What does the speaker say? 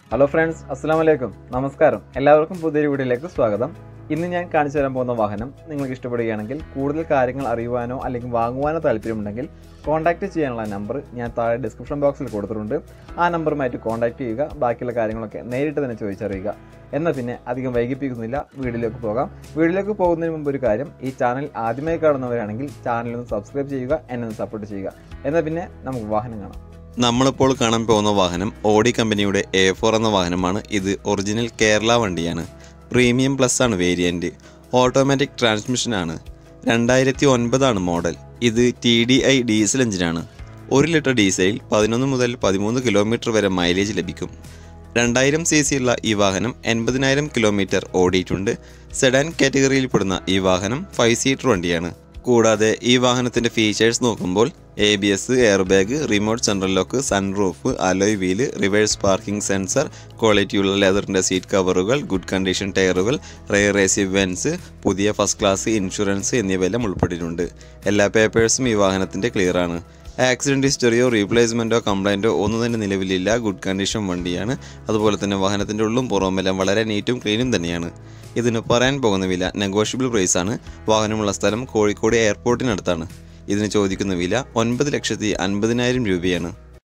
hello friends അസ്സാം വലൈക്കും നമസ്കാരം എല്ലാവർക്കും പുതിയൊരു വീഡിയോയിലേക്ക് സ്വാഗതം ഇന്ന് ഞാൻ കാണിച്ചു തരാൻ പോകുന്ന വാഹനം നിങ്ങൾക്ക് ഇഷ്ടപ്പെടുകയാണെങ്കിൽ കൂടുതൽ കാര്യങ്ങൾ അറിയുവാനോ അല്ലെങ്കിൽ വാങ്ങുവാനോ താല്പര്യമുണ്ടെങ്കിൽ കോൺടാക്റ്റ് ചെയ്യാനുള്ള നമ്പർ ഞാൻ താഴെ ഡിസ്ക്രിപ്ഷൻ ബോക്സിൽ കൊടുത്തിട്ടുണ്ട് ആ നമ്പറുമായിട്ട് കോൺടാക്റ്റ് ചെയ്യുക ബാക്കിയുള്ള കാര്യങ്ങളൊക്കെ നേരിട്ട് തന്നെ ചോദിച്ചറിയുക എന്നാൽ പിന്നെ അധികം വൈകിപ്പിക്കുന്നില്ല വീഡിയോയിലേക്ക് പോകാം വീഡിയോയിലേക്ക് പോകുന്നതിന് മുമ്പ് ഒരു കാര്യം ഈ ചാനൽ ആദ്യമായി കാണുന്നവരാണെങ്കിൽ ചാനൽ ഒന്ന് സബ്സ്ക്രൈബ് ചെയ്യുക എന്നെ ഒന്ന് സപ്പോർട്ട് ചെയ്യുക എന്നാൽ പിന്നെ നമുക്ക് വാഹനം കാണാം നമ്മളിപ്പോൾ കാണാൻ പോകുന്ന വാഹനം ഓഡി കമ്പനിയുടെ എ ഫോർ എന്ന വാഹനമാണ് ഇത് ഒറിജിനൽ കേരള വണ്ടിയാണ് പ്രീമിയം പ്ലസ് ആണ് വേരിയൻറ്റ് ഓട്ടോമാറ്റിക് ട്രാൻസ്മിഷനാണ് രണ്ടായിരത്തി ഒൻപതാണ് മോഡൽ ഇത് ടി ഡി ഐ ഡീസൽ എഞ്ചിനാണ് ഒരു ലിറ്റർ ഡീസലിൽ പതിനൊന്ന് മുതൽ പതിമൂന്ന് കിലോമീറ്റർ വരെ മൈലേജ് ലഭിക്കും രണ്ടായിരം സി സി ഉള്ള ഈ വാഹനം എൺപതിനായിരം കിലോമീറ്റർ ഓടിയിട്ടുണ്ട് സെഡാൻ കാറ്റഗറിയിൽപ്പെടുന്ന ഈ വാഹനം ഫൈവ് സീറ്റർ വണ്ടിയാണ് കൂടാതെ ഈ വാഹനത്തിന്റെ ഫീച്ചേഴ്സ് നോക്കുമ്പോൾ A B S air bag remote central lock sunroof alloy wheel reverse parking sensor ക്വാളിറ്റിയുള്ള ലെതറിന്റെ സീറ്റ് കവറുകൾ ഗുഡ് കണ്ടീഷൻ ടയറുകൾ റെയർ എ സി വെൻസ് പുതിയ ഫസ്റ്റ് ക്ലാസ് ഇൻഷുറൻസ് എന്നിവയെല്ലാം ഉൾപ്പെട്ടിട്ടുണ്ട് എല്ലാ പേപ്പേഴ്സും ഈ വാഹനത്തിന്റെ ക്ലിയർ ആണ് ആക്സിഡന്റ് ഹിസ്റ്ററിയോ റീപ്ലേസ്മെന്റോ കംപ്ലൈന്റോ ഒന്നും തന്നെ നിലവിലില്ല ഗുഡ് കണ്ടീഷൻ വണ്ടിയാണ് അതുപോലെ തന്നെ വാഹനത്തിന്റെ ഉള്ളും പുറമെല്ലാം വളരെ നീറ്റും ക്ലീനും തന്നെയാണ് ഇതിന് പറയാൻ പോകുന്ന വില നെഗോഷ്യബിൾ പ്രൈസ് ആണ് വാഹനമുള്ള സ്ഥലം കോഴിക്കോട് എയർപോർട്ടിനടുത്താണ് ഇതിന് ചോദിക്കുന്ന വില ഒൻപത് ലക്ഷത്തി അൻപതിനായിരം രൂപയാണ്